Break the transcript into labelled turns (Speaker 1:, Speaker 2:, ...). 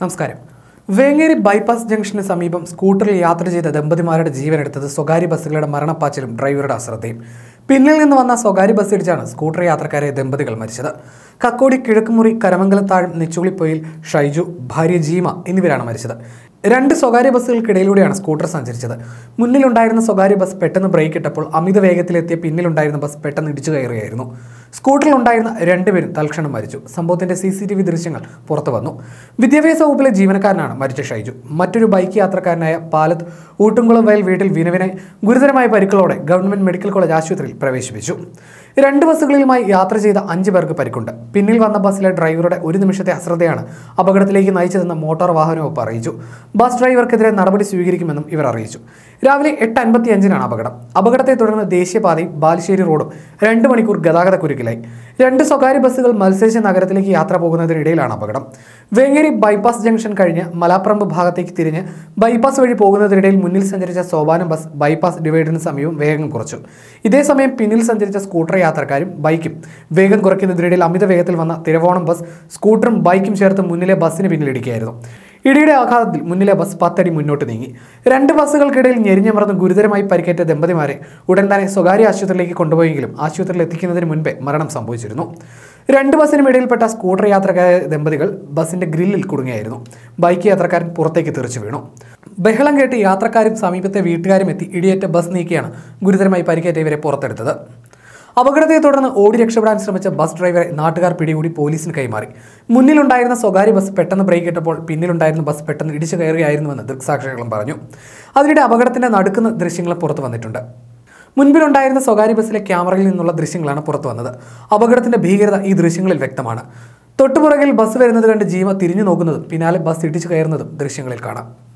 Speaker 1: നമസ്കാരം Vengeri bypass junction സമീപം സ്കൂട്ടറിൽ യാത്ര ചെയ്ത ദമ്പതിമാരുടെ ജീവനെടുത്തത് സ്വകാര്യ ബസ്സുകളുടെ മരണപ്പാച്ചിലും ഡ്രൈവറുടെ അശ്രദ്ധയും പിന്നിൽ നിന്ന് വന്ന സ്വകാര്യ ബസ് ഇടിച്ചാണ് സ്കൂട്ടർ യാത്രക്കാരെ ദമ്പതികൾ മരിച്ചത് കക്കോടി കിഴക്കുമുറി കരമംഗലത്താഴം നെച്ചുളിപ്പൊയിൽ ഷൈജു ഭാര്യ ജീമ എന്നിവരാണ് മരിച്ചത് രണ്ട് സ്വകാര്യ ബസ്സുകൾക്കിടയിലൂടെയാണ് സ്കൂട്ടർ സഞ്ചരിച്ചത് മുന്നിലുണ്ടായിരുന്ന സ്വകാര്യ ബസ് പെട്ടെന്ന് ബ്രേക്ക് ഇട്ടപ്പോൾ അമിത വേഗത്തിലെത്തിയ പിന്നിലുണ്ടായിരുന്ന ബസ് പെട്ടെന്ന് ഇടിച്ചു കയറുകയായിരുന്നു സ്കൂട്ടറിലുണ്ടായിരുന്ന രണ്ടുപേരും തൽക്ഷണം മരിച്ചു സംഭവത്തിന്റെ സി സി ടി വി ദൃശ്യങ്ങൾ പുറത്തു വന്നു വിദ്യാഭ്യാസ വകുപ്പിലെ ജീവനക്കാരനാണ് മരിച്ച ഷൈജു മറ്റൊരു ബൈക്ക് യാത്രക്കാരനായ പാലത്ത് ഊട്ടുംകുളം വയൽ വീട്ടിൽ വിനുവിനെ ഗുരുതരമായ പരിക്കുകളോടെ ഗവൺമെന്റ് മെഡിക്കൽ കോളേജ് ആശുപത്രിയിൽ പ്രവേശിപ്പിച്ചു രണ്ട് ബസ്സുകളിലുമായി യാത്ര ചെയ്ത അഞ്ച് പേർക്ക് പരിക്കുണ്ട് പിന്നിൽ വന്ന ബസ്സിലെ ഡ്രൈവറുടെ ഒരു നിമിഷത്തെ അശ്രദ്ധയാണ് അപകടത്തിലേക്ക് നയിച്ചതെന്ന് മോട്ടോർ വാഹന വകുപ്പ് അറിയിച്ചു ബസ് ഡ്രൈവർക്കെതിരെ നടപടി സ്വീകരിക്കുമെന്നും ഇവർ അറിയിച്ചു രാവിലെ എട്ട് അൻപത്തി അഞ്ചിനാണ് അപകടം അപകടത്തെ തുടർന്ന് ദേശീയപാതയും ബാലുശ്ശേരി റോഡും രണ്ട് മണിക്കൂർ ഗതാഗത കുരുക്കിലായി രണ്ട് സ്വകാര്യ ബസ്സുകൾ മത്സരിച്ച നഗരത്തിലേക്ക് യാത്ര പോകുന്നതിനിടയിലാണ് അപകടം വേങ്ങേരി ബൈപ്പാസ് ജംഗ്ഷൻ കഴിഞ്ഞ് മലാപ്പറമ്പ് ഭാഗത്തേക്ക് തിരിഞ്ഞ് ബൈപ്പാസ് വഴി പോകുന്നതിനിടയിൽ മുന്നിൽ സഞ്ചരിച്ച സോപാനം ബസ് ബൈപ്പാസ് ഡിവൈഡറിന് സമീപം വേഗം കുറച്ചു ഇതേസമയം പിന്നിൽ സഞ്ചരിച്ച സ്കൂട്ടർ യാത്രക്കാരും ബൈക്കും വേഗം കുറയ്ക്കുന്നതിനിടയിൽ അമിത വേഗത്തിൽ വന്ന തിരവോണം ബസ് സ്കൂട്ടറും ബൈക്കും ചേർത്ത് മുന്നിലെ ബസ്സിന് പിന്നിലിടിക്കുകയായിരുന്നു ഇടിയുടെ ആഘാതത്തിൽ മുന്നിലെ ബസ് പത്തടി മുന്നോട്ട് നീങ്ങി രണ്ട് ബസ്സുകൾക്കിടയിൽ ഞെരിഞ്ഞമർന്ന് ഗുരുതരമായി പരിക്കേറ്റ ദമ്പതിമാരെ ഉടൻ തന്നെ സ്വകാര്യ ആശുപത്രിയിലേക്ക് കൊണ്ടുപോയെങ്കിലും ആശുപത്രിയിൽ എത്തിക്കുന്നതിന് മുൻപേ മരണം സംഭവിച്ചിരുന്നു രണ്ട് ബസ്സിനും ഇടയിൽപ്പെട്ട സ്കൂട്ടർ യാത്രക്കാരായ ദമ്പതികൾ ബസിന്റെ ഗ്രില്ലിൽ കുടുങ്ങിയായിരുന്നു ബൈക്ക് യാത്രക്കാരൻ പുറത്തേക്ക് തെറിച്ചു വീണു ബഹളം കേട്ട് യാത്രക്കാരും സമീപത്തെ വീട്ടുകാരും എത്തി ഇടിയേറ്റ ബസ് നീക്കിയാണ് ഗുരുതരമായി പരിക്കേറ്റ ഇവരെ പുറത്തെടുത്തത് അപകടത്തെ തുടർന്ന് ഓടി രക്ഷപ്പെടാൻ ശ്രമിച്ച ബസ് ഡ്രൈവറെ നാട്ടുകാർ പിടികൂടി പോലീസിന് കൈമാറി മുന്നിലുണ്ടായിരുന്ന സ്വകാര്യ ബസ് പെട്ടെന്ന് ബ്രേക്ക് ഇട്ടപ്പോൾ പിന്നിലുണ്ടായിരുന്ന ബസ് പെട്ടെന്ന് ഇടിച്ചു കയറുകയായിരുന്നുവെന്ന് ദൃക്സാക്ഷികളും പറഞ്ഞു അതിനിടെ അപകടത്തിന്റെ നടുക്കുന്ന ദൃശ്യങ്ങൾ പുറത്തു വന്നിട്ടുണ്ട് മുൻപിലുണ്ടായിരുന്ന സ്വകാര്യ ബസ്സിലെ ക്യാമറയിൽ നിന്നുള്ള ദൃശ്യങ്ങളാണ് പുറത്തു വന്നത് അപകടത്തിന്റെ ഭീകരത ഈ ദൃശ്യങ്ങളിൽ വ്യക്തമാണ് തൊട്ടുപുറകിൽ ബസ് വരുന്നത് കണ്ട് ജീവ തിരിഞ്ഞു നോക്കുന്നതും പിന്നാലെ ബസ് ഇടിച്ചു കയറുന്നതും ദൃശ്യങ്ങളിൽ കാണാം